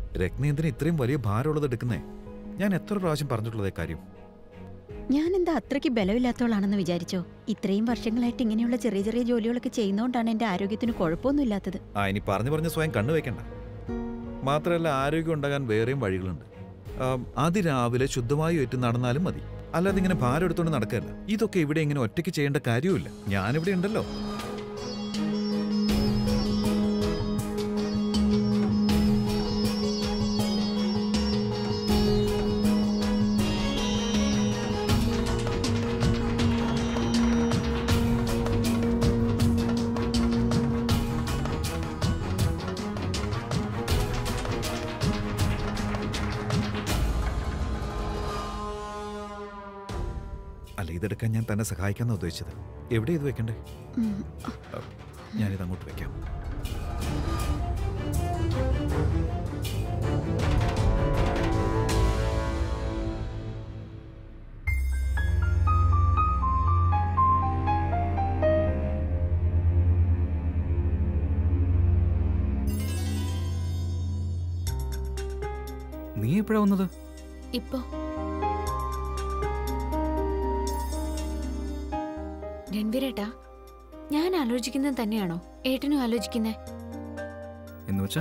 രത്ന എന്തിനാ ഇത്രയും വലിയ ഭാരമുള്ളത് എടുക്കുന്നേ ഞാൻ എത്ര പ്രാവശ്യം പറഞ്ഞിട്ടുള്ളതേ കാര്യം ഞാൻ എന്താ അത്രയ്ക്ക് ബലമില്ലാത്തവളാണെന്ന് വിചാരിച്ചോ ഇത്രയും വർഷങ്ങളായിട്ട് ഇങ്ങനെയുള്ള ചെറിയ ചെറിയ ജോലികളൊക്കെ ചെയ്യുന്നതുകൊണ്ടാണ് എന്റെ ആരോഗ്യത്തിന് കുഴപ്പമൊന്നുമില്ലാത്തത് ആ ഇനി പറഞ്ഞു പറഞ്ഞ് സ്വയം കണ്ണു വെക്കണ്ട മാത്രമല്ല ആരോഗ്യം ഉണ്ടാകാൻ വേറെയും വഴികളുണ്ട് ആം, അതിരാവിലെ ശുദ്ധമായി ഏറ്റ് നടന്നാലും മതി അല്ലാതെ ഇങ്ങനെ ഭാരം എടുത്തുകൊണ്ട് നടക്കല്ല ഇതൊക്കെ ഇവിടെ ഇങ്ങനെ ഒറ്റയ്ക്ക് ചെയ്യേണ്ട കാര്യമില്ല ഞാനിവിടെ ഉണ്ടല്ലോ അല്ല ഇതെടുക്കാൻ ഞാൻ തന്നെ സഹായിക്കാന്നാ ഉദ്ദേശിച്ചത് എവിടെ ഇത് വെക്കണ്ടേ ഉം. ഞാനിത് അങ്ങോട്ട് വെക്കാം നീ എപ്പോഴാ വന്നത് ഇപ്പോ രൺവീരേട്ടാ ഞാൻ ആലോചിക്കുന്നത് തന്നെയാണോ ഏട്ടനും ആലോചിക്കുന്നേ എന്ന് വെച്ചാ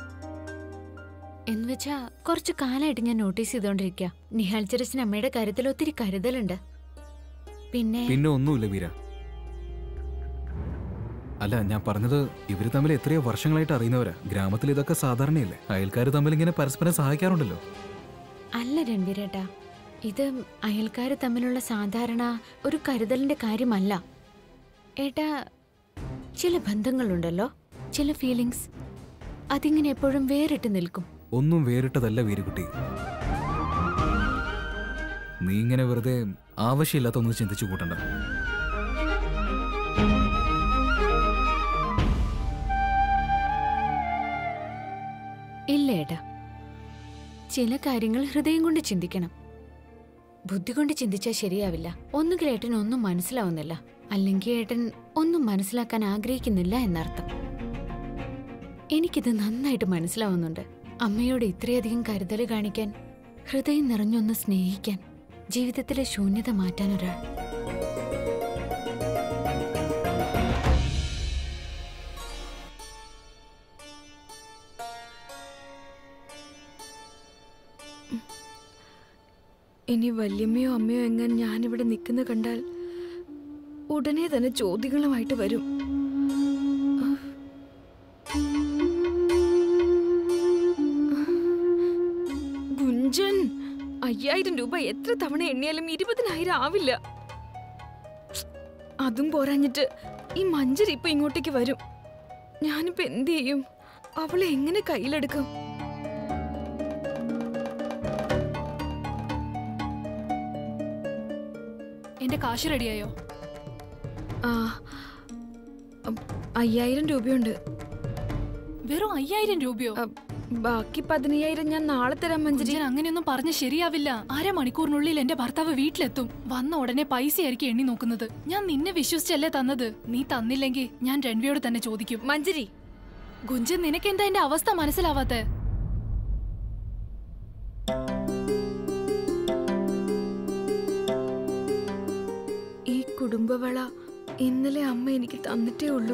എന്ന് വെച്ചാ കുറച്ചു കാലമായിട്ട് ഞാൻ നോട്ടീസ് ചെയ്തോണ്ടിരിക്കുക നിഹാൽ ചെറിച്ചിന് അമ്മയുടെ കാര്യത്തിൽ ഒത്തിരി കരുതലുണ്ട് പിന്നെ പിന്നെ ഒന്നുമില്ല വീര അല്ല ഞാൻ പറഞ്ഞത് ഇവര് തമ്മിൽ എത്രയോ വർഷങ്ങളായിട്ട് അറിയുന്നവരാ ഗ്രാമത്തിൽ ഇതൊക്കെ സാധാരണയല്ലേ അയൽക്കാർ തമ്മിൽ ഇങ്ങനെ പരസ്പരം സഹായിക്കാറുണ്ടല്ലോ അല്ല രൺവീരേട്ടാ ഇത് അയൽക്കാർ തമ്മിലുള്ള സാധാരണ ഒരു കരുതലിന്റെ കാര്യമല്ല ഏട്ടാ ചില ബന്ധങ്ങളുണ്ടല്ലോ ചില ഫീലിങ്സ് അതിങ്ങനെ എപ്പോഴും വേറിട്ട് നിൽക്കും ഒന്നും വേറിട്ടതല്ല വീരുകുട്ടി നീ ഇങ്ങനെ വെറുതെ ആവശ്യമില്ലാത്ത ഒന്ന് ചിന്തിച്ചു കൂട്ടണ്ട ഇല്ല ഏട്ടാ ചില കാര്യങ്ങൾ ഹൃദയം കൊണ്ട് ചിന്തിക്കണം ബുദ്ധി കൊണ്ട് ചിന്തിച്ചാൽ ശരിയാവില്ല ഒന്നുകിൽ ഏട്ടൻ ഒന്നും മനസ്സിലാവുന്നില്ല അല്ലെങ്കിൽ ഏട്ടൻ ഒന്നും മനസ്സിലാക്കാൻ ആഗ്രഹിക്കുന്നില്ല എന്നർത്ഥം എനിക്കിത് നന്നായിട്ട് മനസ്സിലാവുന്നുണ്ട് അമ്മയോട് ഇത്രയധികം കരുതൽ കാണിക്കാൻ ഹൃദയം നിറഞ്ഞൊന്ന് സ്നേഹിക്കാൻ ജീവിതത്തിലെ ശൂന്യത മാറ്റാൻ ഒരാൾ ഇനി വല്യമ്മയോ അമ്മയോ എങ്ങനെ ഞാനിവിടെ നിൽക്കുന്ന കണ്ടാൽ ഉടനെ തന്നെ ചോദ്യങ്ങളുമായിട്ട് വരും ഗുഞ്ചൻ അയ്യായിരം രൂപ എത്ര തവണ എണ്ണിയാലും ഇരുപതിനായിരം ആവില്ല അതും പോരാഞ്ഞിട്ട് ഈ മഞ്ചരി ഇപ്പൊ ഇങ്ങോട്ടേക്ക് വരും ഞാനിപ്പോ എന്ത് ചെയ്യും അവളെ എങ്ങനെ കയ്യിലെടുക്കും എന്റെ കാശ് റെഡിയായോ ആ അം, അയ്യായിരം രൂപയുണ്ട് വെറും അയ്യായിരം രൂപയോ അ, ബാക്കി പതിനയ്യായിരം ഞാൻ നാളെ തരാം മഞ്ജരി കുഞ്ചൻ അങ്ങനെയൊന്നും പറഞ്ഞ ശരിയാവില്ല അരമണിക്കൂറിനുള്ളിൽ എന്റെ ഭർത്താവ് വീട്ടിലെത്തും വന്ന ഉടനെ പൈസയായിരിക്കും എണ്ണി നോക്കുന്നത് ഞാൻ നിന്നെ വിശ്വസിച്ചല്ലേ തന്നത് നീ തന്നില്ലെങ്കിൽ ഞാൻ രൺവിയോട് തന്നെ ചോദിക്കും മഞ്ജരി ഗുഞ്ചൻ നിനക്ക് എന്താ എന്റെ അവസ്ഥ മനസ്സിലാവാത്തെ ഈ കുടുംബവള ഇന്നലെ അമ്മ എനിക്ക് തന്നിട്ടേ ഉള്ളൂ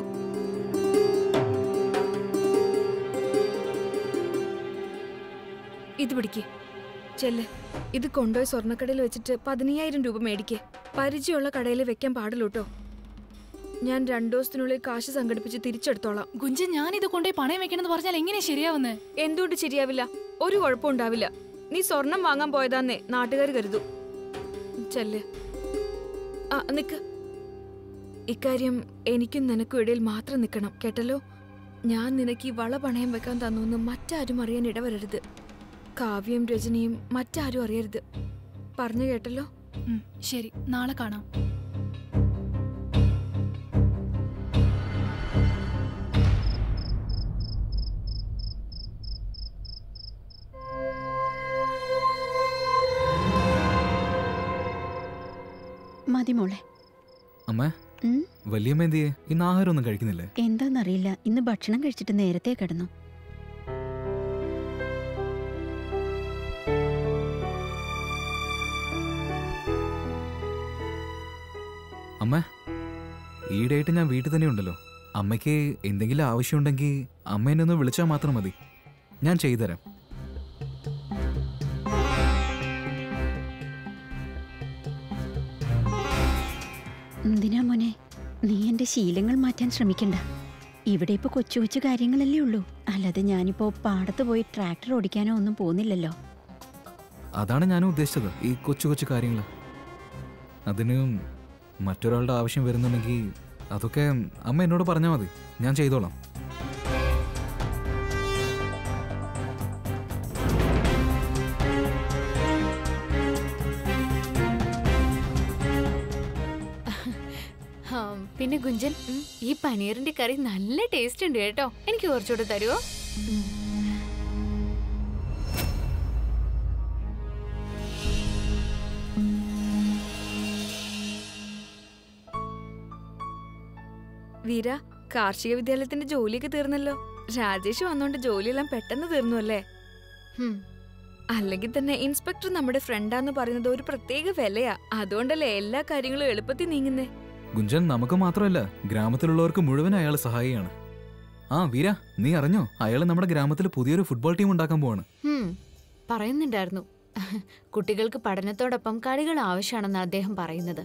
ഇത് പിടിക്ക് ചെല്ല് ഇത് കൊണ്ടുപോയി സ്വർണ്ണക്കടയിൽ വെച്ചിട്ട് പതിനയ്യായിരം രൂപ മേടിക്കേ പരിചയമുള്ള കടയിൽ വെക്കാൻ പാടുള്ളൂ കേട്ടോ ഞാൻ രണ്ടു ദിവസത്തിനുള്ളിൽ കാശ് സംഘടിപ്പിച്ച് തിരിച്ചെടുത്തോളാം ഗുഞ്ചൻ ഞാൻ ഇത് കൊണ്ടുപോയി പണയം വെക്കണമെന്ന് പറഞ്ഞാൽ എങ്ങനെ ശരിയാവുന്നേ എന്തുകൊണ്ട് ശരിയാവില്ല ഒരു കുഴപ്പം ഉണ്ടാവില്ല നീ സ്വർണം വാങ്ങാൻ പോയതാന്നേ നാട്ടുകാർ കരുതൂ ചെല്ല് ആ നിക്ക് ഇക്കാര്യം എനിക്കും നിനക്കും ഇടയിൽ മാത്രം നിൽക്കണം കേട്ടല്ലോ ഞാൻ നിനക്ക് ഈ വള പണയം വെക്കാൻ തന്നു മറ്റാരും അറിയാൻ ഇടവരരുത് കാവ്യം രജനിയും മറ്റാരും അറിയരുത് പറഞ്ഞു കേട്ടല്ലോ ഉം, ശരി നാളെ കാണാം മതി മോളെ അമ്മ ഉം? വല്യമ്മ എന്തിയെ ഇന്ന് ആഹാരം ഒന്നും കഴിക്കുന്നില്ലേ എന്താന്നറിയില്ല ഇന്ന് ഭക്ഷണം കഴിച്ചിട്ട് നേരത്തെ കിടന്നു ഈയിടെയായിട്ട് ഞാൻ വീട്ടിൽ തന്നെ ഉണ്ടല്ലോ അമ്മയ്ക്ക് എന്തെങ്കിലും ആവശ്യമുണ്ടെങ്കിൽ അമ്മ എന്നെ ഒന്ന് വിളിച്ചാൽ മാത്രം മതി ഞാൻ ചെയ്തുതരാം എന്തിനാ മോനെ നീ എന്റെ ശീലങ്ങൾ മാറ്റാൻ ശ്രമിക്കണ്ട ഇവിടെ ഇപ്പൊ കൊച്ചു കൊച്ചു കാര്യങ്ങളല്ലേ ഉള്ളൂ അല്ലാതെ ഞാനിപ്പോ പാടത്ത് പോയി ട്രാക്ടർ ഓടിക്കാനോ ഒന്നും പോകുന്നില്ലല്ലോ അതാണ് ഞാനും ഉദ്ദേശിച്ചത് ഈ കൊച്ചു കൊച്ചു കാര്യങ്ങൾ അതിന് മറ്റൊരാളുടെ ആവശ്യം വരുന്നുണ്ടെങ്കിൽ അതൊക്കെ അമ്മ എന്നോട് പറഞ്ഞാൽ മതി ഞാൻ ചെയ്തോളാം ആ, പിന്നെ ഗുഞ്ചൻ ഈ പനീറിന്റെ കറി നല്ല ടേസ്റ്റ് ഉണ്ട് കേട്ടോ എനിക്ക് കുറച്ചുകൂടെ തരുമോ വീര കാർഷിക വിദ്യാലയത്തിന്റെ ജോലിയൊക്കെ തീർന്നല്ലോ രാജേഷ് വന്നോണ്ട് ജോലിയെല്ലാം പെട്ടെന്ന് തീർന്നു അല്ലേ ഹും. അല്ലെങ്കിൽ തന്നെ ഇൻസ്പെക്ടർ നമ്മുടെ ഫ്രണ്ടാന്ന് പറയുന്നത് ഒരു പ്രത്യേക വിലയാ അതുകൊണ്ടല്ലേ എല്ലാ കാര്യങ്ങളും എളുപ്പത്തിൽ നീങ്ങുന്നേ ഗുഞ്ചൻ നമുക്ക് മാത്രമല്ല ഗ്രാമത്തിലുള്ളവർക്ക് മുഴുവൻ അയാൾ സഹായിയാണ് ആ വീര നീ അറിഞ്ഞോ അയാൾ നമ്മുടെ ഗ്രാമത്തിൽ പുതിയൊരു ഫുട്ബോൾ ടീം ഉണ്ടാക്കാൻ പോവാണ് ഹും. പറയുന്നുണ്ടായിരുന്നു കുട്ടികൾക്ക് പഠനത്തോടൊപ്പം കളികൾ ആവശ്യമാണെന്ന് അദ്ദേഹം പറയുന്നത്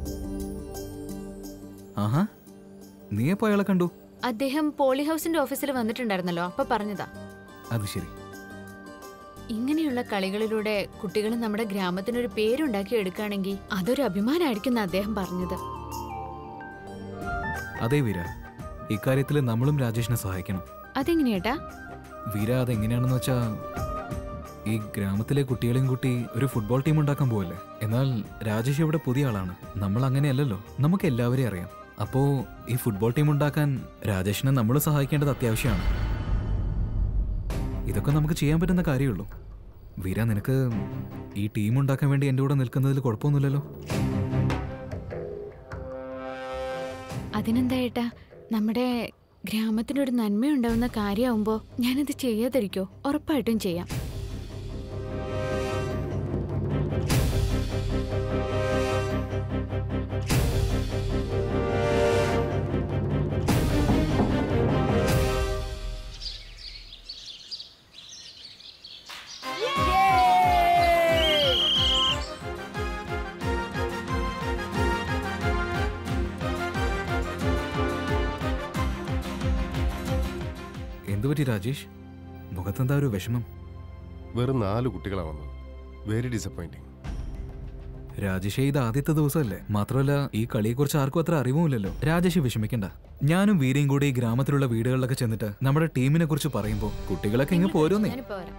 ആഹാ നീ എപ്പോ അയാളെ കണ്ടു അദ്ദേഹം പോളി ഹൗസിന്റെ ഓഫീസിൽ വന്നിട്ടുണ്ടായിരുന്നല്ലോ അപ്പൊ പറഞ്ഞതാ അത് ശരി ഇങ്ങനെയുള്ള കളികളിലൂടെ കുട്ടികൾ നമ്മുടെ ഗ്രാമത്തിനൊരു പേരുണ്ടാക്കി എടുക്കുകയാണെങ്കിൽ അതൊരു അഭിമാനമായിരിക്കും എന്ന് അദ്ദേഹം പറഞ്ഞത് അതെ വീര ഇക്കാര്യത്തിൽ നമ്മളും രാജേഷിനെ സഹായിക്കണം അതെങ്ങനെയേട്ടാ വീര അതെങ്ങനെയാണെന്ന് വെച്ചാ ഈ ഗ്രാമത്തിലെ കുട്ടികളെയും കൂട്ടി ഒരു ഫുട്ബോൾ ടീം ഉണ്ടാക്കാൻ പോവല്ലേ എന്നാൽ രാജേഷ് ഇവിടെ പുതിയ ആളാണ് നമ്മൾ അങ്ങനെയല്ലല്ലോ നമുക്ക് എല്ലാവരെയും അറിയാം അപ്പോ ഈ ഫുട്ബോൾ ടീം ഉണ്ടാക്കാൻ രാജേഷിനെ നമ്മൾ സഹായിക്കേണ്ടത് അത്യാവശ്യമാണ് ഇതൊക്കെ നമുക്ക് ചെയ്യാൻ പറ്റുന്ന കാര്യമുള്ളൂ വീര നിനക്ക് ഈ ടീം ഉണ്ടാക്കാൻ വേണ്ടി എൻ്റെ കൂടെ നിൽക്കുന്നതിൽ കുഴപ്പമൊന്നുമില്ലല്ലോ അതിനെന്താ ഏട്ടാ നമ്മുടെ ഗ്രാമത്തിനൊരു നന്മയുണ്ടാവുന്ന കാര്യമാവുമ്പോ ഞാനത് ചെയ്യാതിരിക്കോ ഉറപ്പായിട്ടും ചെയ്യാം എന്തു പറ്റി രാജേഷ് മുഖത്തെന്താ ഒരു വിഷമം വെറും നാല് കുട്ടികളാണ് വന്നത് വെരി ഡിസപ്പോയിന്റിങ് രാജേഷ് ഇത് ആദ്യത്തെ ദിവസമല്ലേ മാത്രമല്ല ഈ കളിയെക്കുറിച്ച് ആർക്കും അത്ര അറിവുമില്ലല്ലോ രാജേഷ് വിഷമിക്കണ്ട ഞാനും വീരയും കൂടി ഈ ഗ്രാമത്തിലുള്ള വീടുകളിലൊക്കെ ചെന്നിട്ട് നമ്മുടെ ടീമിനെ കുറിച്ച് പറയുമ്പോൾ കുട്ടികളൊക്കെ ഇങ്ങ് പോരോന്നേ ഞാനിപ്പോ വരാം.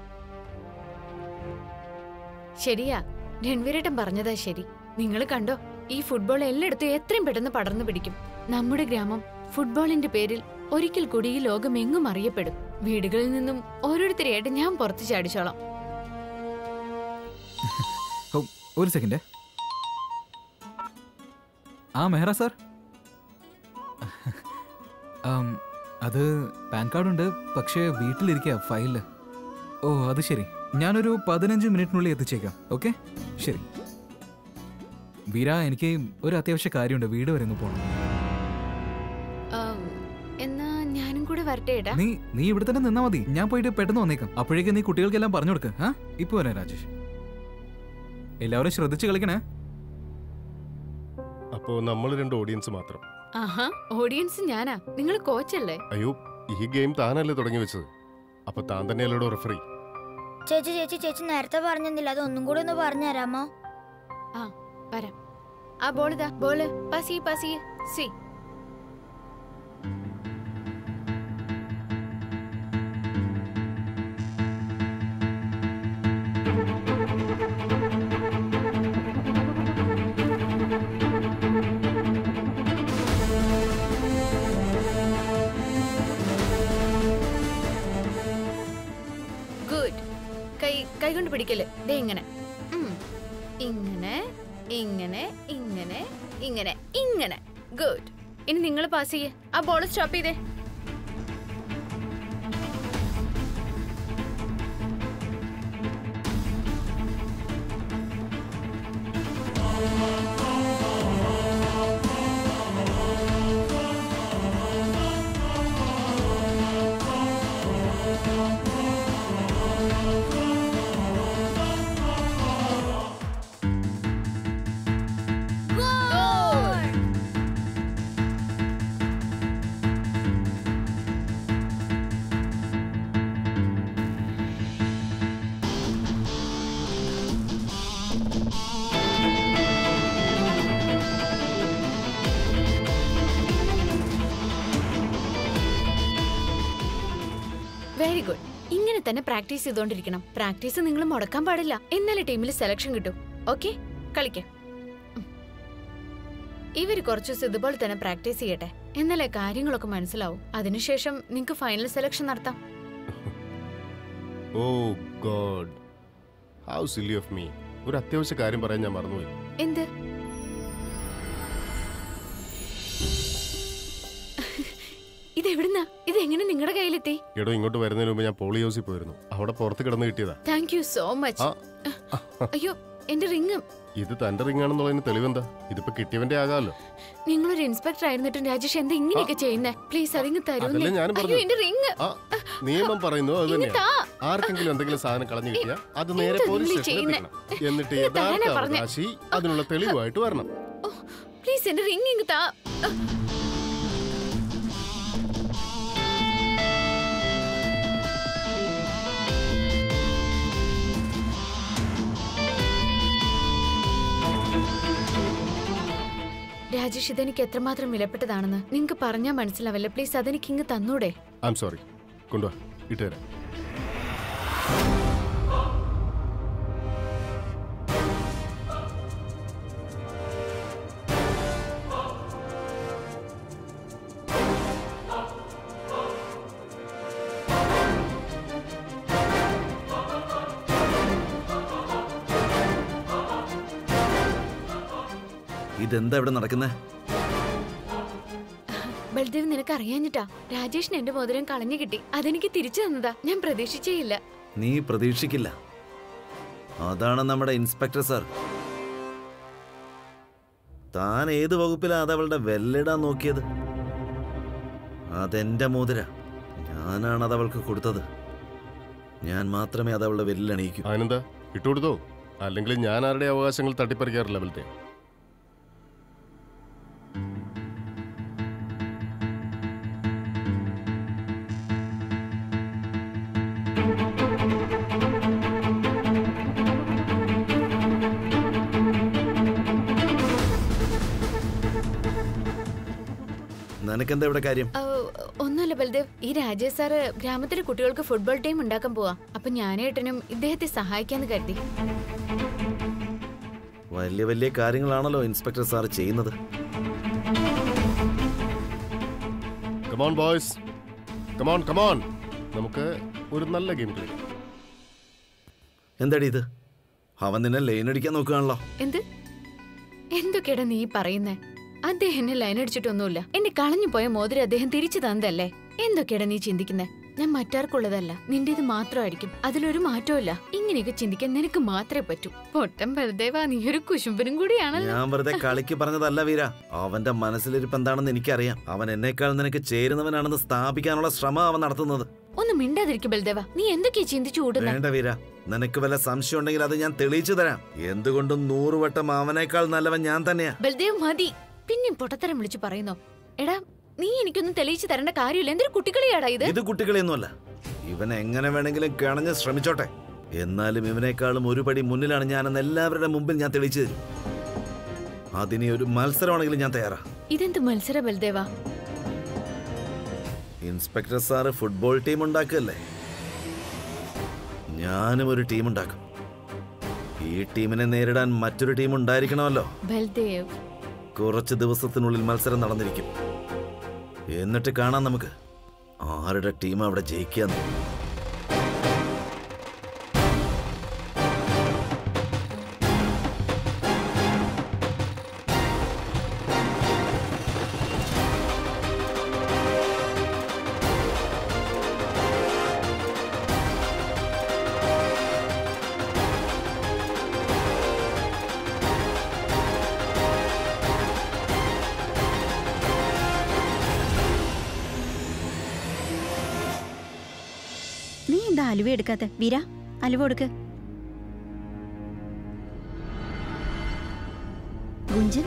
ശരിയാ രൺവീരേട്ടൻ പറഞ്ഞതാ ശരി നിങ്ങൾ കണ്ടോ ഈ ഫുട്ബോൾ എല്ലായിടത്തും എത്രയും പെട്ടെന്ന് പടർന്നു പിടിക്കും നമ്മുടെ ഗ്രാമം ഫുട്ബോളിന്റെ പേരിൽ ഒരിക്കൽ കൂടി ഈ ലോകം എങ്ങും അറിയപ്പെടും വീടുകളിൽ നിന്നും ഓരോരുത്തരെയായിട്ട് ഞാൻ പുറത്തു ചാടിച്ചോളാം ഓ, ഒരു സെക്കൻഡ് ആ മെഹ്റ സാർ ആം, അത് പാൻ കാർഡുണ്ട് പക്ഷേ വീട്ടിലിരിക്കുക ഫയലില് ഓ അത് ശരി ഞാനൊരു പതിനഞ്ച് മിനിറ്റിനുള്ളിൽ എത്തിച്ചേക്കാം ഓക്കെ ശരി വീര എനിക്ക് ഒരു അത്യാവശ്യ കാര്യമുണ്ട് വീട് വരെ ഒന്ന് പോകണം ആം, എന്നാ ഞാനും കൂടെ വരട്ടെ ഏട്ടാ നീ നീ ഇവിടെ തന്നെ നിന്നാ മതി ഞാൻ പോയിട്ട് പെട്ടെന്ന് വന്നേക്കാം അപ്പോഴേക്കും നീ കുട്ടികൾക്കെല്ലാം പറഞ്ഞു കൊടുക്ക് ആ ഇപ്പൊ വരാം രാജേഷ് എല്ലാവരും ശ്രദ്ധിച്ച് കളിക്കണേ അപ്പോൾ നമ്മൾ രണ്ട് ഓഡിയൻസ് മാത്രം ആഹാ ഓഡിയൻസ് ഞാനാ നിങ്ങൾ കോച്ചല്ലേ അയ്യോ ഈ ഗെയിം താനല്ലേ തുടങ്ങി വെച്ചത് അപ്പൊ താൻ തന്നെയല്ലോ റെഫറി ചേച്ചി ചേച്ചി ചേച്ചി നേരത്തെ പറഞ്ഞിരുന്നില്ല അത് ഒന്നും കൂടി ഒന്ന് പറഞ്ഞു തരാമോ വരാം ആ ബോൾ ഇതാ ബോള് പസി പസി സി ഗുഡ് കൈ കൈ കൊണ്ട് പിടിക്കല് ദേ ഇങ്ങനെ ഉം. ഇങ്ങനെ ഇങ്ങനെ ഇങ്ങനെ ഇങ്ങനെ ഇങ്ങനെ ഗുഡ് ഇനി നിങ്ങൾ പാസ് ചെയ്യേ ആ ബോൾ സ്റ്റോപ്പ് ചെയ്തേ വെരി ഗുഡ് ഇങ്ങനെ തന്നെ പ്രാക്ടീസ് ചെയ്തോണ്ടിരിക്കണം പ്രാക്ടീസ് നിങ്ങൾ മുടക്കാൻ പാടില്ല എന്നാലേ ടീമിൽ സെലക്ഷൻ കിട്ടും ഓക്കെ കളിക്കാം ഉം. ഇവര് കുറച്ചു ദിവസം ഇതുപോലെ തന്നെ പ്രാക്ടീസ് ചെയ്യട്ടെ എന്നാലേ കാര്യങ്ങളൊക്കെ മനസ്സിലാവും അതിനുശേഷം നിങ്ങൾക്ക് ഫൈനൽ സെലക്ഷൻ നടത്താം oh god how silly of me ഒരു അത്യാവശ്യ കാര്യം പറയാൻ ഞാൻ മറന്നുപോയി എന്ത് ഇതെവിടുന്നാ ഇത് എങ്ങനെ നിങ്ങളുടെ കയ്യിലെത്തി എടോ ഇങ്ങോട്ട് വരുന്നതിന് മുമ്പ് ഞാൻ പോളി ഹൗസിൽ പോയിരുന്നു അവിടെ പുറത്ത് കിടന്ന് കിട്ടിയതാ താങ്ക് യു സോ മച്ച് ആ. അയ്യോ എന്റെ റിങ് ഇത് തന്റെ റിംഗ് ആണെന്നുള്ളതിന് തെളിവെന്താ ഇതിപ്പോ കിട്ടിയവന്റെ ആകാമല്ലോ നിങ്ങളൊരു ഇൻസ്പെക്ടർ ആയിരുന്നിട്ടും രാജേഷ് എന്താ ഇങ്ങനെയൊക്കെ ചെയ്യുന്നേ പ്ലീസ് അതിങ്ങ് തരുന്നേ അതല്ലേ ഞാനും അയ്യോ പറഞ്ഞത്. എന്റെ റിങ് ആ നിയമം പറയുന്നു അത് ഇങ്ങ് തന്നെയാണ് താ. ആർക്കെങ്കിലും എന്തെങ്കിലും സാധനം കളഞ്ഞു കിട്ടിയാൽ അത് നേരെ എന്ത് പോലീസ് നിങ്ങൾ സ്റ്റേഷനിൽ ചെയ്യുന്നെ? എത്തിക്കണം എന്നിട്ട് ഇത് താനാ യഥാർത്ഥ പറഞ്ഞെ. അവകാശി അതിനുള്ള തെളിവായിട്ട് വരണം പ്ലീസ് എന്റെ റിങ് ഇങ്ങ് താ രാജേഷ് ഇതെനിക്ക് എത്രമാത്രം വിലപ്പെട്ടതാണെന്ന് നിങ്ങൾക്ക് പറഞ്ഞാൽ മനസ്സിലാവില്ല പ്ലീസ് അതെനിക്ക് ഇങ്ങ് തന്നൂടെ ഐ എം സോറി കൊണ്ടുവാ ഇട്ടുതരാം ഇതെന്താ ഇവിടെ നടക്കുന്നേ ബൽദേവ് നിനക്ക് അറിയാഞ്ഞിട്ടാ രാജേഷിന് എന്റെ മോതിരം കളഞ്ഞു കിട്ടി അതെനിക്ക് തിരിച്ചു തന്നതാ ഞാൻ പ്രതീക്ഷിച്ചേയില്ല നീ പ്രതീക്ഷിക്കില്ല അതാണ് നമ്മുടെ ഇൻസ്പെക്ടർ സാർ താൻ ഏത് വകുപ്പിലാ അത് അവളുടെ വെല്ലിടാൻ നോക്കിയത് അതെന്റെ മോതിര ഞാനാണ് അത് അവൾക്ക് കൊടുത്തത് ഞാൻ മാത്രമേ അത് അവളുടെ വെല്ലിലണിയിക്കൂ അതിനെന്താ ഇട്ടുകൊടുത്തോ അല്ലെങ്കിൽ ഞാൻ ആരുടെ അവകാശങ്ങൾ തട്ടിപ്പറിക്കാറില്ല ബലത്തെ നിനക്കെന്താ ഇവിടെ കാര്യം ഓ, ഒന്നുമില്ല ബൽദേവ് ഈ രാജേഷ് സാറ് ഗ്രാമത്തിലെ കുട്ടികൾക്ക് ഫുട്ബോൾ ടീം ഉണ്ടാക്കാൻ പോവാ അപ്പൊ ഞാനേട്ടനും ഇദ്ദേഹത്തെ സഹായിക്കാന്ന് കരുതി വലിയ വലിയ കാര്യങ്ങളാണല്ലോ ഇൻസ്പെക്ടർ സാർ ചെയ്യുന്നത് കമോൺ ബോയ്സ് കമോൺ കമോൺ നമുക്ക് ഒരു നല്ല ഗെയിം കളിക്കാം എന്താടി ഇത് അവൻ നിന്നെ ലൈൻ അടിക്കാൻ നോക്കുകയാണല്ലോ എന്ത് എന്തൊക്കെയാടാ നീ പറയുന്നേ അദ്ദേഹം എന്നെ ലൈൻ അടിച്ചിട്ടൊന്നുമില്ല എന്നെ കളഞ്ഞു പോയ മോതിരം അദ്ദേഹം തിരിച്ചു തന്നതല്ലേ എന്തൊക്കെയാടാ നീ ചിന്തിക്കുന്നേ ഞാൻ മറ്റാർക്കുള്ളതല്ല നിന്റേത് മാത്രമായിരിക്കും അതിലൊരു മാറ്റമില്ല ഇങ്ങനെയൊക്കെ ചിന്തിക്കാൻ നിനക്ക് മാത്രമേ പറ്റൂ പൊട്ടൻ ബലദേവ നീ ഒരു കുശുമ്പനും കൂടിയാണല്ലോ ഞാൻ വെറുതെ കളിക്ക് പറഞ്ഞതല്ല വീര അവന്റെ മനസ്സിലിരിപ്പ് എന്താണെന്ന് എനിക്കറിയാം അവൻ എന്നേക്കാൾ നിനക്ക് ചേരുന്നവനാണെന്ന് സ്ഥാപിക്കാനുള്ള ശ്രമം അവൻ നടത്തുന്നത് ഒന്ന് മിണ്ടാതിരിക്കും ബലദേവ നീ എന്തൊക്കെയാ ചിന്തിച്ചു കൂട്ടുന്നേ വേണ്ട വീര നിനക്ക് വല്ല സംശയം ഉണ്ടെങ്കിൽ അത് ഞാൻ തെളിയിച്ചു തരാം എന്തുകൊണ്ടും നൂറുവട്ടം അവനേക്കാൾ നല്ലവൻ ഞാൻ തന്നെയാ ബൽദേവ് മതി പിന്നെയും പൊട്ടത്തരം വിളിച്ചു പറയുന്നോ എടാ നീ എനിക്കൊന്നും തെളിയിച്ചു തരേണ്ട കാര്യമില്ല എന്തൊരു കുട്ടികളിയാടാ ഇത് ഇത് കുട്ടികളെയൊന്നുമല്ല ഇവൻ എങ്ങനെ വേണമെങ്കിലും കിണഞ്ഞ് ശ്രമിച്ചോട്ടെ എന്നാലും ഇവനേക്കാളും ഒരു പടി മുന്നിലാണ് ഞാനെന്ന് എല്ലാവരുടെ മുമ്പിൽ ഞാൻ തെളിയിച്ചു തരും അതിനി ഒരു മത്സരമാണെങ്കിലും ഞാൻ തയ്യാറാ ഇതെന്ത് മത്സര Baldeva inspector sir football team ഉണ്ടാക്കുകയല്ലേ ഞാനും ഒരു ടീം ഉണ്ടാക്കും ഈ ടീമിനെ നേരിടാൻ മറ്റൊരു ടീം ഉണ്ടായിരിക്കണമല്ലോ ബൽദേവ് കുറച്ച് ദിവസത്തിനുള്ളിൽ മത്സരം നടന്നിരിക്കും എന്നിട്ട് കാണാം നമുക്ക് ആരുടെ ടീം അവിടെ ജയിക്കാന്ന് നീ എന്താ അലുവ എടുക്കാത്ത വീര അലുവ കൊടുക്ക് ഗുഞ്ചൻ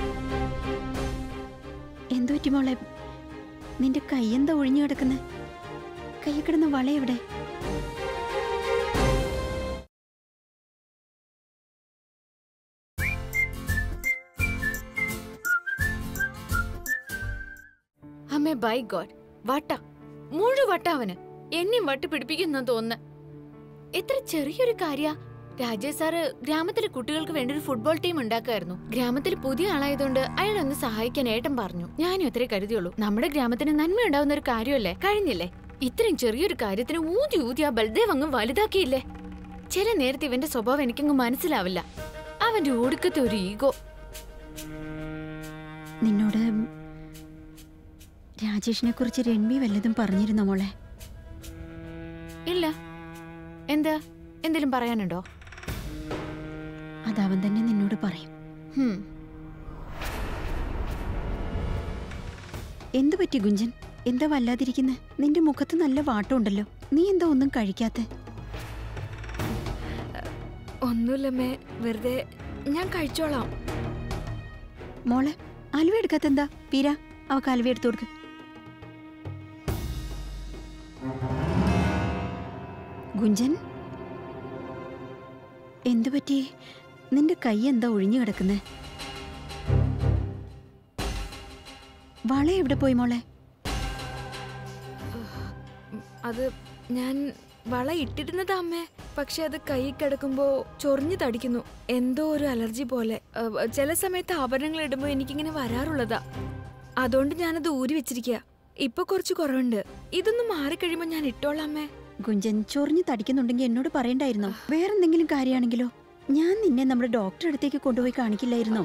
എന്തു പറ്റി മോളെ നിന്റെ കൈ എന്താ ഒഴിഞ്ഞു കിടക്കുന്നെ കൈ കിടന്ന വള എവിടെ അമ്മേ ബൈ ഗോഡ് വട്ട മുഴുവട്ട അവന് എന്നെയും വട്ട് പിടിപ്പിക്കുന്ന തോന്നുന്നു എത്ര ചെറിയൊരു കാര്യ രാജേഷ് സാറ് ഗ്രാമത്തിലെ കുട്ടികൾക്ക് വേണ്ടി ഒരു ഫുട്ബോൾ ടീം ഉണ്ടാക്കുമായിരുന്നു ഗ്രാമത്തിൽ പുതിയ ആളായതുകൊണ്ട് അയാളൊന്ന് സഹായിക്കാൻ ഏട്ടൻ പറഞ്ഞു ഞാനും അത്രേ കരുതിയുള്ളൂ നമ്മുടെ ഗ്രാമത്തിന് നന്മ ഉണ്ടാവുന്ന ഒരു കാര്യമല്ലേ കഴിഞ്ഞില്ലേ ഇത്രയും ചെറിയൊരു കാര്യത്തിന് ഊതി ഊതി ആ ബൽദേവ് അങ്ങ് വലുതാക്കിയില്ലേ ചില നേരത്തെ ഇവന്റെ സ്വഭാവം എനിക്കങ്ങ് മനസ്സിലാവില്ല അവന്റെ ഒടുക്കത്തെ ഒരു ഈഗോ നിന്നോട് രാജേഷിനെ കുറിച്ച് രൺവി വല്ലതും പറഞ്ഞിരുന്നോ മോളെ ഇല്ല എന്താ എന്തേലും പറയാനുണ്ടോ അതവൻ തന്നെ നിന്നോട് പറയും ഹും എന്തു പറ്റി ഗുഞ്ചൻ എന്താ വല്ലാതിരിക്കുന്നെ നിന്റെ മുഖത്ത് നല്ല വാട്ടമുണ്ടല്ലോ നീ എന്താ ഒന്നും കഴിക്കാത്ത ഒന്നുമില്ലമ്മേ വെറുതെ ഞാൻ കഴിച്ചോളാം മോളെ അലുവ എടുക്കാത്ത എന്താ പീര അവക്ക് അലുവ എടുത്തു കൊടുക്ക് ഗുഞ്ചൻ എന്തു പറ്റി നിന്റെ കൈ എന്താ ഒഴിഞ്ഞു കിടക്കുന്നേ വള എവിടെ പോയി മോളെ അത് ഞാൻ വള ഇട്ടിരുന്നതാ അമ്മേ പക്ഷെ അത് കൈ കിടക്കുമ്പോ ചൊറിഞ്ഞു തടിക്കുന്നു എന്തോ ഒരു അലർജി പോലെ ഏഹ്, ചില സമയത്ത് ആഭരണങ്ങൾ ഇടുമ്പോ എനിക്കിങ്ങനെ വരാറുള്ളതാ അതുകൊണ്ട് ഞാനത് ഊരി വെച്ചിരിക്കുക ഇപ്പൊ കുറച്ച് കുറവുണ്ട് ഇതൊന്ന് മാറിക്കഴിയുമ്പോ ഞാൻ ഇട്ടോളാം അമ്മേ ഗുഞ്ചൻ ചൊറിഞ്ഞു തടിക്കുന്നുണ്ടെങ്കിൽ എന്നോട് പറയണ്ടായിരുന്നോ വേറെന്തെങ്കിലും കാര്യമാണെങ്കിലോ ഞാൻ നിന്നെ നമ്മുടെ ഡോക്ടറെ അടുത്തേക്ക് കൊണ്ടുപോയി കാണിക്കില്ലായിരുന്നോ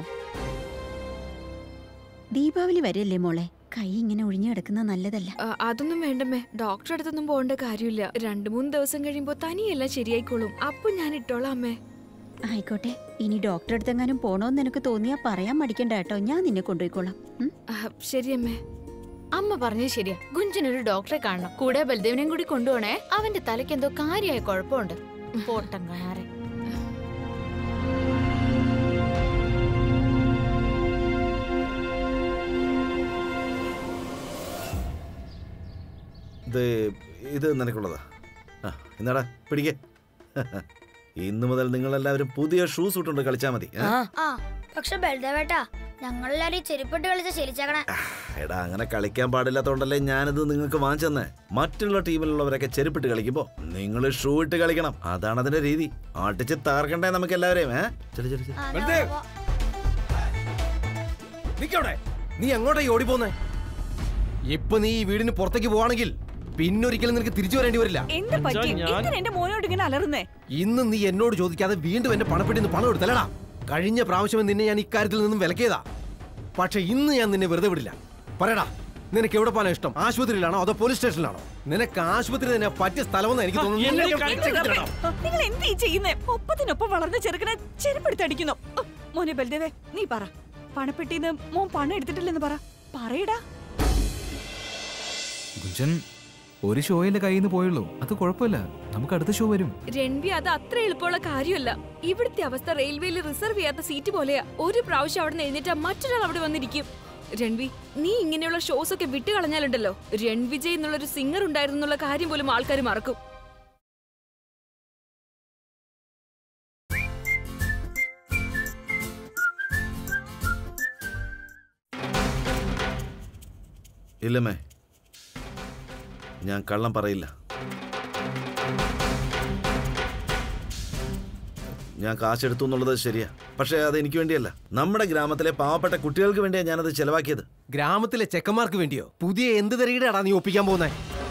ദീപാവലി വരെയല്ലേ മോളെ കൈ ഇങ്ങനെ ഒഴിഞ്ഞു കിടക്കുന്നത് നല്ലതല്ല ആ, അതൊന്നും വേണ്ടമ്മേ ഡോക്ടറെ അടുത്തൊന്നും പോകേണ്ട കാര്യമില്ല രണ്ടു മൂന്ന് ദിവസം കഴിയുമ്പോ തനിയെല്ലാം ശരിയായിക്കോളും അപ്പൊ ഞാൻ ഇട്ടോളാം അമ്മേ ആയിക്കോട്ടെ ഇനി ഡോക്ടറെ അടുത്തെങ്ങാനും പോണോന്ന് നിനക്ക് തോന്നിയാ പറയാൻ മടിക്കണ്ട കേട്ടോ ഞാൻ നിന്നെ കൊണ്ടുപോയിക്കോളാം ഉം? ആ, ശരി അമ്മേ അമ്മ പറഞ്ഞത് ശരിയാ ഗുഞ്ചൻ ഒരു ഡോക്ടറെ കാണണം കൂടെ ബൽദേവിനെയും കൂടി കൊണ്ടുപോണേ അവന്റെ തലയ്ക്ക് എന്തോ കാര്യമായ കുഴപ്പമുണ്ട് പോട്ടം കാണാറെ ഇത് ഇത് നിനക്കുള്ളതാ ആ എന്നാടാ പിടിക്കേ ഇന്നു മുതൽ നിങ്ങളെല്ലാവരും പുതിയ ഷൂസ് ഇട്ടുകൊണ്ട് കളിച്ചാൽ മതി ഏ? ആ പക്ഷെ ബൽദേവേട്ടാ ഞങ്ങളെല്ലാരും ഈ ചെരുപ്പിട്ട് കളിച്ച ശീലിച്ചേക്കണേ എടാ അങ്ങനെ കളിക്കാൻ പാടില്ലാത്തോണ്ടല്ലേ ഞാനിത് നിങ്ങൾക്ക് വാങ്ങിച്ചെന്നേ മറ്റുള്ള ടീമിലുള്ളവരൊക്കെ ചെരുപ്പിട്ട് കളിക്കുമ്പോ നിങ്ങൾ ഷൂ ഇട്ട് കളിക്കണം അതാണ് അതിന്റെ രീതി ആട്ടിച്ച് താർക്കണ്ടേ നമുക്ക് എല്ലാവരെയും ഏ ചെല് ചെല് ചെല്. ആ, ബൽദേവ്. ഞാൻ നിക്കവിടെ നീ എങ്ങോട്ടാ ഈ ഓടിപ്പോന്നെ ഇപ്പൊ നീ ഈ വീടിന് പുറത്തേക്ക് പോവാണെങ്കിൽ പിന്നൊരിക്കലും നിനക്ക് തിരിച്ചു വരേണ്ടി വരില്ല എന്ത് പറ്റി എന്തിനാ എന്റെ മോനോട് ഇങ്ങനെ അലറുന്നേ ഇന്ന് നീ എന്നോട് ചോദിക്കാതെ വീണ്ടും എന്റെ പണപ്പെട്ടി നിന്ന് പണം എടുത്തല്ലടാ കഴിഞ്ഞ പ്രാവശ്യം നിന്നെ ഞാൻ ഇക്കാര്യത്തിൽ നിന്നും വിലക്കിയതാ പക്ഷെ ഇന്ന് ഞാൻ നിന്നെ വെറുതെ വിടില്ല പറയടാ നിനക്ക് എവിടെ പോകാനാ ഇഷ്ടം ആശുപത്രിയിലാണോ അതോ പോലീസ് സ്റ്റേഷനിലാണോ നിനക്ക് ആശുപത്രി തന്നെ പറ്റിയ സ്ഥലമെന്ന് എനിക്ക് തോന്നുന്നു നിങ്ങൾ എന്ത് ഈ ചെയ്യുന്നേ ഒപ്പത്തിനൊപ്പം വളർന്ന ചെറുക്കനെ ചെരുപ്പെടുത്തടിക്കുന്നു ഉ, മോനെ ബൽദേവേ നീ പറ പണപ്പെട്ടിന്ന് മോൻ പണം എടുത്തിട്ടില്ലെന്ന് പറ പറയടാ ഗുഞ്ചൻ ഒരു ഷോയിലെ കയ്യിൽ നിന്ന് പോയുള്ളൂ അത് കുഴപ്പമില്ല നമുക്ക് അടുത്ത ഷോ വരും രൺവി അത് അത്ര എളുപ്പമുള്ള കാര്യമല്ല ഇവിടുത്തെ അവസ്ഥ റെയിൽവേയിൽ റിസർവ് ചെയ്യാത്ത സീറ്റ് പോലെയാ ഒരു പ്രാവശ്യം അവിടെ നിന്ന് എഴുന്നേറ്റാ മറ്റൊരാൾ അവിടെ വന്നിരിക്കും രൺവി നീ ഇങ്ങനെയുള്ള ഷോസ് ഒക്കെ വിട്ടുകളഞ്ഞാലുണ്ടല്ലോ രൺവിജയ് എന്നുള്ളൊരു സിംഗർ ഉണ്ടായിരുന്നു എന്നുള്ള കാര്യം പോലും ആൾക്കാർ മറക്കും ഇല്ലമ്മേ ഞാൻ കള്ളം പറയില്ല ഞാൻ കാശെടുത്തു എന്നുള്ളത് ശരിയാ പക്ഷേ അത് എനിക്ക് വേണ്ടിയല്ല നമ്മുടെ ഗ്രാമത്തിലെ പാവപ്പെട്ട കുട്ടികൾക്ക് വേണ്ടിയാണ് ഞാനത് ചെലവാക്കിയത് ഗ്രാമത്തിലെ ചെക്കന്മാർക്ക് വേണ്ടിയോ പുതിയ എന്ത് തരികടാ നീ ഒപ്പിക്കാൻ പോകുന്നേ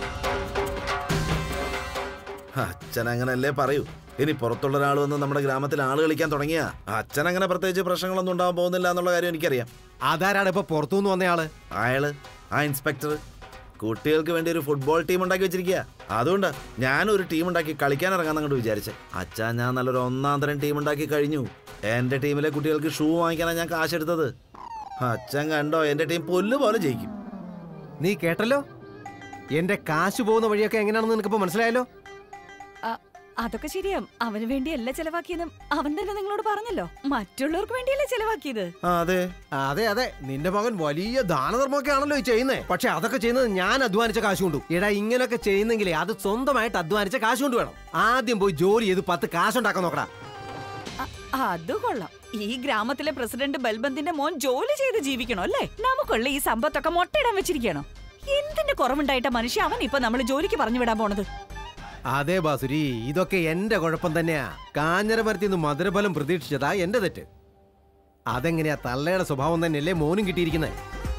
അച്ഛൻ അങ്ങനല്ലേ പറയൂ ഇനി പുറത്തുള്ള ഒരാൾ വന്ന് നമ്മുടെ ഗ്രാമത്തിൽ ആള് കളിക്കാൻ തുടങ്ങിയാ അച്ഛൻ അങ്ങനെ പ്രത്യേകിച്ച് പ്രശ്നങ്ങളൊന്നും ഉണ്ടാവാൻ പോകുന്നില്ല എന്നുള്ള കാര്യം എനിക്കറിയാം അതാരാണ് ഇപ്പൊ പുറത്തുനിന്ന് വന്നയാള് അയാള് ആ ഇൻസ്പെക്ടർ കുട്ടികൾക്ക് വേണ്ടി ഒരു ഫുട്ബോൾ ടീം ഉണ്ടാക്കി വെച്ചിരിക്കുക അതുകൊണ്ട് ഞാനൊരു ടീം ഉണ്ടാക്കി കളിക്കാൻ ഇറങ്ങാൻ അങ്ങോട്ട് വിചാരിച്ചേ അച്ഛാ ഞാൻ നല്ലൊരു ഒന്നാം തരം ടീം ഉണ്ടാക്കി കഴിഞ്ഞു എന്റെ ടീമിലെ കുട്ടികൾക്ക് ഷൂ വാങ്ങിക്കാനാണ് ഞാൻ കാശെടുത്തത് അച്ഛൻ കണ്ടോ എന്റെ ടീം പുല്ല് പോലെ ജയിക്കും നീ കേട്ടല്ലോ എന്റെ കാശ് പോകുന്ന വഴിയൊക്കെ എങ്ങനെയാണെന്ന് നിനക്കിപ്പോ മനസ്സിലായല്ലോ അതൊക്കെ ശരിയാ അവന് വേണ്ടിയല്ല ചെലവാക്കിയതും അവൻ തന്നെ നിങ്ങളോട് പറഞ്ഞല്ലോ മറ്റുള്ളവർക്ക് വേണ്ടിയല്ലേ ചെലവാക്കിയത് ആ അതെ അതെ അതെ നിന്റെ മകൻ വലിയ ദാനധർമ്മമൊക്കെ ആണല്ലോ ഈ ചെയ്യുന്നേ പക്ഷെ അതൊക്കെ ചെയ്യുന്നത് ഞാൻ അധ്വാനിച്ച കാശ് കൊണ്ടു എടാ ഇങ്ങനെയൊക്കെ ചെയ്യുന്നെങ്കിലേ അത് സ്വന്തമായിട്ട് അധ്വാനിച്ച കാശ് കൊണ്ട് വേണം ആദ്യം പോയി ജോലി ചെയ്ത് പത്ത് കാശുണ്ടാക്കാൻ നോക്കടാ അ- അത് കൊള്ളാം ഈ ഗ്രാമത്തിലെ പ്രസിഡന്റ് ബൽബന്തിന്റെ മോൻ ജോലി ചെയ്ത് ജീവിക്കണോ അല്ലേ നമുക്കുള്ള ഈ സമ്പത്തൊക്കെ മൊട്ടയിടാൻ വെച്ചിരിക്കണോ എന്തിന്റെ കുറവുണ്ടായിട്ട മനുഷ്യ അവൻ ഇപ്പൊ നമ്മൾ ജോലിക്ക് പറഞ്ഞു വിടാൻ പോണത് അതെ ബാസുരി ഇതൊക്കെ എന്റെ കുഴപ്പം തന്നെയാ കാഞ്ഞരമരത്തിൽ നിന്ന് മധുരഫലം പ്രതീക്ഷിച്ചതാ എന്റെ തെറ്റ് അതെങ്ങനെയാ തള്ളയുടെ സ്വഭാവം തന്നെയല്ലേ മോനും കിട്ടിയിരിക്കുന്നത്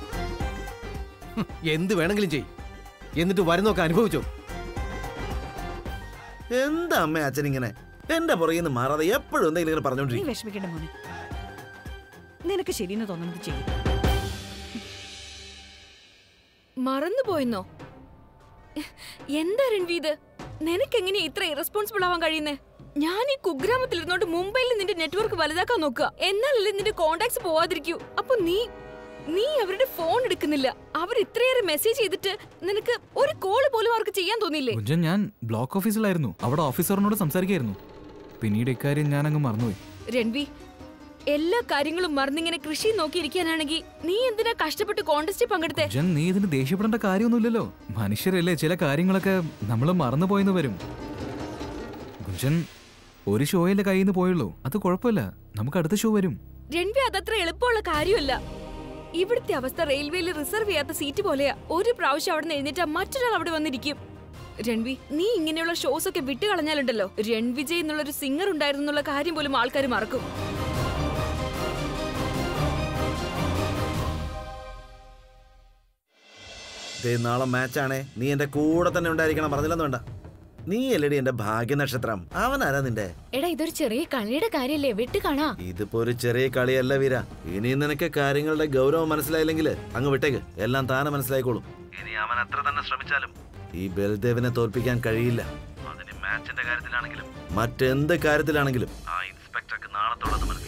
എന്ത് വേണമെങ്കിലും ചെയ് എന്നിട്ട് വരുന്നൊക്കെ അനുഭവിച്ചോ എന്താ അമ്മ അച്ഛൻ ഇങ്ങനെ എന്റെ പുറകിൽ നിന്ന് മാറാതെ എപ്പോഴും എന്തെങ്കിലും ഇങ്ങനെ നീ പറഞ്ഞോണ്ടിരിക്കും വിഷമിക്കണ്ട മോനെ നിനക്ക് ശരിയെന്ന് തോന്നുന്നത് ചെയ്യും മറന്നുപോയെന്നോ എന്താ രൺവി ഇത് നിനക്കെങ്ങനെ ഇത്ര ഇറസ്പോൺസിബിൾ ആവാൻ കഴിയുന്നേ ഞാൻ ഈ കുഗ്രാമത്തിൽ ഇരുന്നോണ്ട് മുംബൈയിൽ നിന്റെ നെറ്റ്വർക്ക് വലുതാക്കാൻ നോക്കുക എന്നാലല്ലേ നിന്റെ കോണ്ടാക്ട്സ് പോവാതിരിക്കൂ അപ്പൊ നീ നീ അവരുടെ ഫോൺ എടുക്കുന്നില്ല അവർ ഇത്രയേറെ മെസ്സേജ് ചെയ്തിട്ട് നിനക്ക് ഒരു കോള് പോലും അവർക്ക് ചെയ്യാൻ തോന്നിയില്ലേ കുഞ്ചൻ ഞാൻ ബ്ലോക്ക് ഓഫീസിലായിരുന്നു അവിടെ ഓഫീസറിനോട് സംസാരിക്കായിരുന്നു പിന്നീട് ഇക്കാര്യം ഞാൻ അങ്ങ് മറന്നുപോയി രൺവി എല്ലാ കാര്യങ്ങളും മറന്നിങ്ങനെ കൃഷി നോക്കിയിരിക്കാനാണെങ്കിൽ നീ എന്തിനാ കഷ്ടപ്പെട്ട് കോണ്ടസ്റ്റിൽ പങ്കെടുത്തേ കുഞ്ചൻ നീ ഇതിന് ദേഷ്യപ്പെടേണ്ട കാര്യമൊന്നുമില്ലല്ലോ മനുഷ്യരല്ലേ ചില കാര്യങ്ങളൊക്കെ നമ്മൾ മറന്നുപോയെന്ന് വരും കുഞ്ചൻ ഒരു ഷോയിലെ കയ്യിൽ നിന്ന് പോയുള്ളൂ അത് കുഴപ്പമില്ല നമുക്ക് അടുത്ത ഷോ വരും രൺവി അതത്ര എളുപ്പമുള്ള കാര്യമല്ല ഇവിടുത്തെ അവസ്ഥ റെയിൽവേയിൽ റിസർവ് ചെയ്യാത്ത സീറ്റ് പോലെയാ ഒരു പ്രാവശ്യം അവിടെ നിന്ന് എഴുന്നേറ്റാ മറ്റൊരാൾ അവിടെ വന്നിരിക്കും രൺവി നീ ഇങ്ങനെയുള്ള ഷോസ് ഒക്കെ വിട്ടു കളഞ്ഞാലുണ്ടല്ലോ രൺവിജയ് എന്നുള്ള ഒരു സിംഗർ ഉണ്ടായിരുന്നു എന്നുള്ള കാര്യം പോലും ആൾക്കാർ മറക്കും ദേ നാളെ മാച്ചാണേ നീ എന്റെ കൂടെ തന്നെ ഉണ്ടായിരിക്കണം പറഞ്ഞില്ലെന്ന് വേണ്ട നീ അല്ലേടി എന്റെ ഭാഗ്യനക്ഷത്രം അവനാരാ നിന്റെ എടാ ഇതൊരു ചെറിയ കളിയുടെ കാര്യല്ലേ വിട്ട് കാണാ ഇതിപ്പോ ഒരു ചെറിയ കളിയല്ല വീര ഇനി നിനക്ക് കാര്യങ്ങളുടെ ഗൗരവം മനസ്സിലായില്ലെങ്കിൽ അങ്ങ് വിട്ടേക്ക് എല്ലാം താനെ മനസ്സിലായിക്കോളും ഇനി അവൻ എത്ര തന്നെ ശ്രമിച്ചാലും ഈ ബൽദേവിനെ തോൽപ്പിക്കാൻ കഴിയില്ല അതിന് മാച്ചിന്റെ കാര്യത്തിലാണെങ്കിലും മറ്റെന്ത് കാര്യത്തിലാണെങ്കിലും ആ ഇൻസ്പെക്ടർക്ക് നാളത്തോളത് മനസ്സിലായി